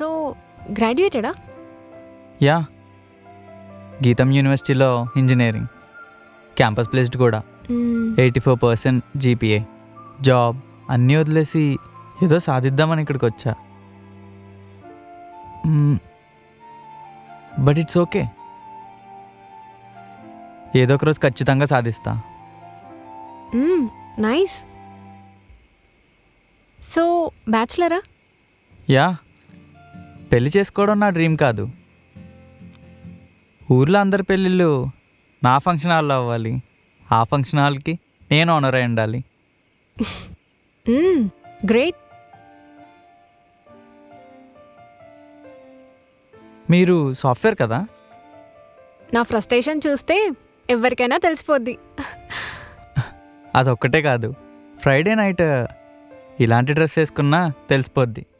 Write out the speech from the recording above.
so గ్రాడ్యుయేటెడా yeah Gitam యూనివర్సిటీలో engineering campus placed కూడా eighty four percent GPA job అన్నీ వదిలేసి ఏదో సాధిద్దామని ఇక్కడికి వచ్చా బట్ ఇట్స్ ఓకే ఏదో ఒక రోజు ఖచ్చితంగా సాధిస్తా నైస్ సో బ్యాచులరా యా పెళ్లి చేసుకోవడం నా డ్రీమ్ కాదు ఊర్లో అందరి పెళ్ళిళ్ళు నా ఫంక్షన్ హాల్లో అవ్వాలి ఆ ఫంక్షన్ హాల్కి నేను ఓనర్ అయి ఉండాలి గ్రేట్ మీరు సాఫ్ట్వేర్ కదా నా ఫ్రస్ట్రేషన్ చూస్తే ఎవరికైనా తెలిసిపోద్ది అదొక్కటే కాదు ఫ్రైడే నైట్ ఇలాంటి డ్రెస్ వేసుకున్నా తెలిసిపోద్ది